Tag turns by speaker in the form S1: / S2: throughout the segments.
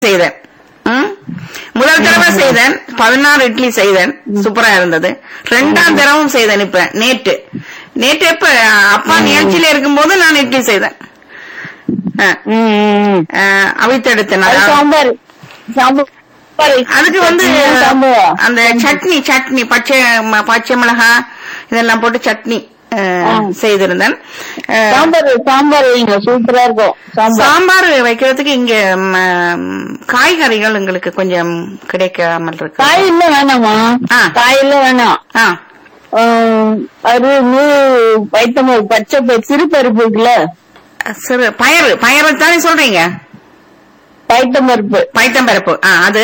S1: செய்தேன் ம்? முதல் தடவை செய்தேன் பதினாறு இட்லி செய்தேன் சூப்பரா இருந்தது ரெண்டாம் தடவும் செய்தேன் இப்ப நேற்று நேற்று எப்ப அப்பா நிகழ்ச்சியில இருக்கும்போது நான் இட்லி செய்தேன் ஆ,
S2: ம், ம்.
S1: ஆ, அவித்தெடுத்தேன்
S2: அது
S1: அதாவது-
S2: சாம்பார் சாம்பார்
S1: அதுக்கு வந்து
S2: சாம்பார்
S1: அந்த சட்னி சட்னி பச்சை ம- பச்சை மிளகாய் இதெல்லாம் போட்டு சட்னி ஆ,
S2: ஆ.
S1: செய்திருந்தேன் ஆ,
S2: சாம்பார் சாம்பார் வைங்க சூப்பரா இருக்கும் சாம்பார்
S1: சாம்பார் வைக்கிறதுக்கு இங்க ம், காய்கறிகள் எங்களுக்கு கொஞ்சம் கிடைக்காமல் இருக்கு
S2: காய் இல்ல வேணாமா
S1: ஆ.
S2: காய் இல்ல வேணாம்
S1: ஆ
S2: ஆம், அது வைத்தம பச்சை ப- சிறு பருப்பு இருக்குல்ல
S1: சிறு பயறு பயறு தானே சொல்றீங்க
S2: பைத்தம் பருப்பு
S1: பைத்தம்பருப்பு ஆ அது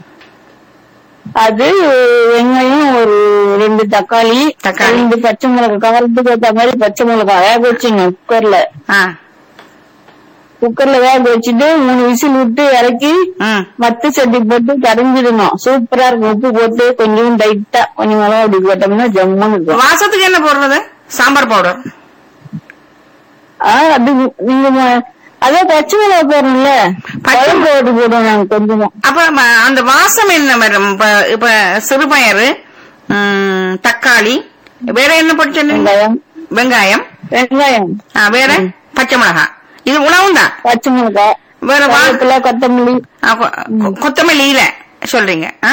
S2: அது வெங்காயம் ஒரு ரெண்டு தக்காளி
S1: தக்காளி.
S2: ரெண்டு பச்சை மிளகாய் காரத்துக்கு ஏத்த மாதிரி பச்சை மிளகாய் வேக வச்சுங்க குக்கர்ல
S1: ஆ
S2: குக்கர்ல வேக வச்சுட்டு மூணு விசில் விட்டு இறக்கி
S1: ம்
S2: மத்து சட்டி போட்டு கரைஞ்சிடணும் சூப்பரா இருக்கும் உப்பு போட்டு கொஞ்சம் டைட்டா கொஞ்சம் மிளகா அப்படி போட்டோம்னா ஜம்முன்னு இருக்கும்
S1: வாசத்துக்கு என்ன போடுறது சாம்பார் பவுடர்
S2: ஆ, அது நீங்க ம- அதான் பச்சை மிளகா போடுறோம்ல
S1: பச்சை
S2: குழம்பு போட்டு போடுவோம் நாங்க கொஞ்சமா
S1: அப்ப ம- அந்த வாசம் என்ன வரும் இப்ப இப்ப சிறுபயறு ம், தக்காளி வேற என்ன போட்டு சொன்னீங்க
S2: வெங்காயம்
S1: வெங்காயம்
S2: வெங்காயம்
S1: ஆ, வேற பச்சை மிளகாய் இது உணவும் தான்
S2: பச்சை மிளகாய்
S1: வேற வா
S2: கருவேப்பிலை கொத்தமல்லி
S1: ஆ, கொ- கொ- கொத்தமல்லி இல சொல்றீங்க ஆ?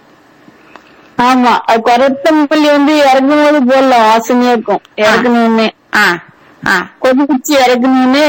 S2: ஆமா அது கொத்தமல்லி வந்து இறக்கும் போது போடலாம் வாசனையா இருக்கும் இறக்கணும்னே
S1: ஆ ஆ
S2: கொதிச்சு இறக்கணும்னு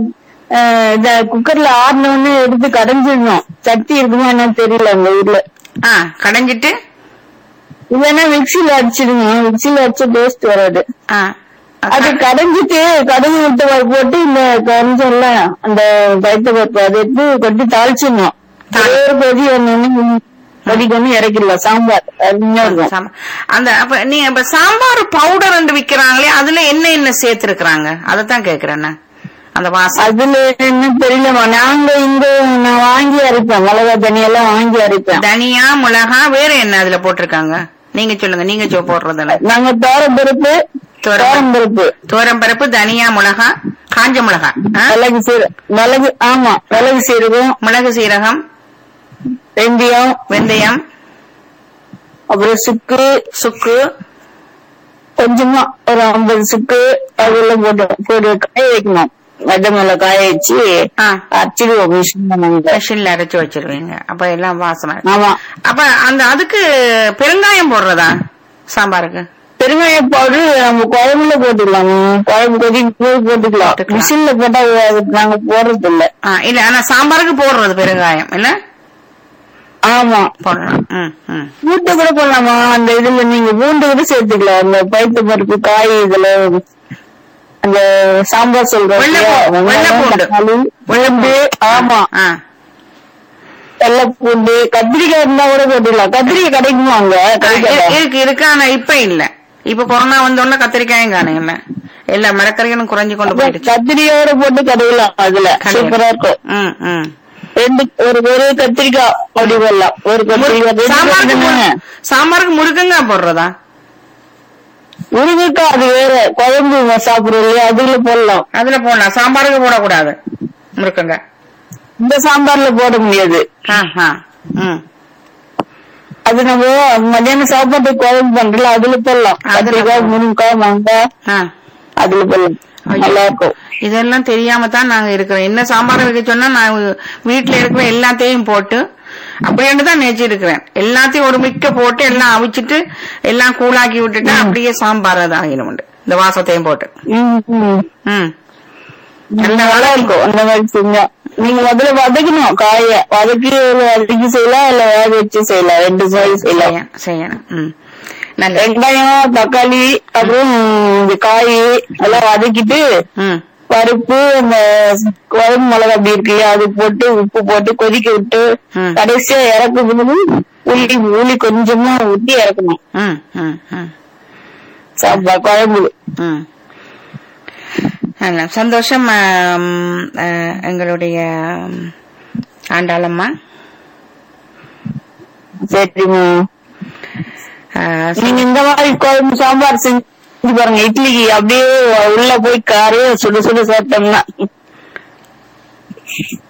S2: இத குக்கர்ல ஆடினோன்னு எடுத்து கடைஞ்சிடணும் சட்டி இருக்குமா என்னன்னு தெரியல அந்த ஊர்ல
S1: ஆ கடைஞ்சிட்டு
S2: இல்லன்னா மிக்சில அடிச்சிடுங்க மிக்சில அடிச்ச டேஸ்ட் வராது
S1: ஆ
S2: அது கடைஞ்சிட்டு கடுகு விட்டு போட்டு இந்த கொஞ்சம்ல அந்த பைத்த பருப்பு அதை எடுத்து கொட்டி தாளிச்சிடணும் ஒரே ஒரு கொதி ஒண்ணு கொதிக்கொன்னு இறக்கிடலாம் சாம்பார் அருமையா இருக்கும்
S1: சாம்பார். அந்த அப்ப நீ இப்ப சாம்பார் பவுடர் ரெண்டு விக்கிறாங்களே அதுல என்ன என்ன சேர்த்திருக்கிறாங்க அதத்தான் கேக்குறேன் நான். அந்த வாசம்
S2: அதுல என்ன தெரியலமா நாங்க இங்க நான் வாங்கி அரைப்பேன் மிளகா தனியெல்லாம் வாங்கி அரைப்பேன்
S1: தனியா மிளகா வேற என்ன அதுல போட்டிருக்காங்க நீங்க சொல்லுங்க நீங்க சொ- போடுறதுல
S2: நாங்க தோரம் பருப்பு
S1: துவரம்
S2: தோரம் பருப்பு
S1: துவரம் பருப்பு தனியா மிளகா காஞ்ச மிளகா ஆ?
S2: மிளகு சீர மிளகு ஆமா மிளகு சீரகம்
S1: மிளகு சீரகம்
S2: வெந்தயம்
S1: வெந்தயம்
S2: அப்புறம் சுக்கு
S1: சுக்கு
S2: கொஞ்சமா ஒரு ஐம்பது சுக்கு அதெல்லாம் போட்டு போட்டு காய வைக்கணும் வெதை மேல காய வச்சு
S1: ஆ.
S2: அரைச்சிடுவோம் மிஷின் நாங்க
S1: மிஷின்ல அரைச்சு வச்சிருவீங்க அப்ப எல்லாம் வாசனை
S2: ஆமா
S1: அப்ப அந்த அதுக்கு பெருங்காயம் போடுறதா சாம்பாருக்கு
S2: பெருங்காய பவுடர் நம்ம குழம்புல போட்டுக்கலாம் குழம்பு கொதிக்கும் போது போட்டுக்கலாம்
S1: போட்டுக்கலாம்.
S2: மிஷின்ல போட்டா அதுக்கு நாங்க போடுறது இல்ல
S1: ஆ, இல்ல ஆனா சாம்பாருக்கு போடுறது பெருங்காயம் இல்ல
S2: ஆமா
S1: போடலாம் ம் ம்
S2: பூண்டு கூட போடலாமா அந்த இதுல நீங்க பூண்டு கூட சேர்த்துக்கலாம் அந்த பைத்த பருப்பு காய் இதுல அந்த சாம்பார் சொல்றோம்
S1: வெள்ளை
S2: இல்லையா?
S1: பூ- வெள்ளை
S2: வெங்காயம்,
S1: பூண்டு.
S2: தக்காளி, பூண்டு ஆமா
S1: ஆ
S2: வெள்ளை பூண்டு கத்திரிக்காய் இருந்தா கூட போட்டுக்கலாம் கத்திரிக்காய் கிடைக்குமா அங்க
S1: ஆ,
S2: கிடைக்காதா?
S1: இரு- இருக்கு இருக்கு ஆனா இப்ப இல்ல இப்ப கொரோனா வந்தோடனே கத்திரிக்காயும் காணுங்கல்ல எல்லா மரக்கறிகளும் குறைஞ்சு கொண்டு போயிடுச்சு
S2: கத்திரிக்காயோட போட்டு கடையலாம் அதுல
S1: கடையலாம்.
S2: சூப்பரா இருக்கும்
S1: ம் ம்
S2: ரெண்டு ஒரு ஒரு கத்திரிக்காய் அப்படி போடலாம் ஒரு கத்திரிக்காய் ரெண்டு
S1: சாம்பாருக்கு
S2: தானே?
S1: முரு- சாம்பாருக்கு முருங்கங்காய் போடுறதா
S2: முருங்கைக்காய் அது வேற குழம்பு சாப்பிடுறோம் இல்லையா அதுல போடலாம்
S1: அதுல போடலாம் சாம்பாருக்கு போடக்கூடாது முருக்கங்காய்
S2: இந்த சாம்பார்ல போட முடியாது
S1: ஆ ஆ ம்
S2: அது நம்ம மத்தியானம் சாப்பாட்டு குழம்பு பண்றோம்ல அதுல போடலாம்
S1: அதுல
S2: கத்திரிக்காய் முருங்கைக்காய் மாங்காய்
S1: ஆ
S2: அதுல போடலாம்
S1: ஐயோ.
S2: நல்லா இருக்கும்
S1: இதெல்லாம் தெரியாம தான் நாங்க இருக்கிறோம் என்ன சாம்பார் வைக்க சொன்னா நான் வீட்டுல இருக்கிற எல்லாத்தையும் போட்டு அப்படின்னு தான் நினைச்சு இருக்கிறேன் எல்லாத்தையும் ஒரு மிக்க போட்டு எல்லாம் அவிச்சிட்டு எல்லாம் கூழாக்கி விட்டுட்டு அப்படியே சாம்பார் அது ஆகிடும் இந்த வாசத்தையும் போட்டு
S2: ம், ம்.
S1: ம்
S2: நல்லா இருக்கும் அந்த மாதிரி செஞ்சா நீங்க முதல்ல வதக்கணும் காய வதக்கி வதக்கி செய்யலாம் இல்ல வேக வச்சு செய்யலாம் ரெண்டு மாதிரி செய்யலாம்
S1: செய்யணும் செய்யணும் ம் நல்ல
S2: வெங்காயம் தக்காளி அப்புறம் இந்த காய் எல்லாம் வதக்கிட்டு
S1: ம்
S2: பருப்பு அந்த குழம்பு மிளகா அப்படி இருக்கு இல்லையா அது போட்டு உப்பு போட்டு கொதிக்க விட்டு
S1: ம்.
S2: கடைசியா இறக்கும் போது புளி புளி கொஞ்சமா ஊத்தி இறக்கணும்
S1: ம் ம் ம்
S2: சாம்பார் குழம்பு
S1: ம் நல்ல சந்தோஷம் ஆம், ஆ, எங்களுடைய ஆம், ஆண்டாளம்மா
S2: சரிம்மா
S1: ஆ,
S2: நீங்க இந்த மாதிரி குழம்பு சாம்பார் செஞ்சு பாருங்க இட்லிக்கு அப்படியே உள்ள போய் காரே சுட சுட சாப்பிட்டோம்னா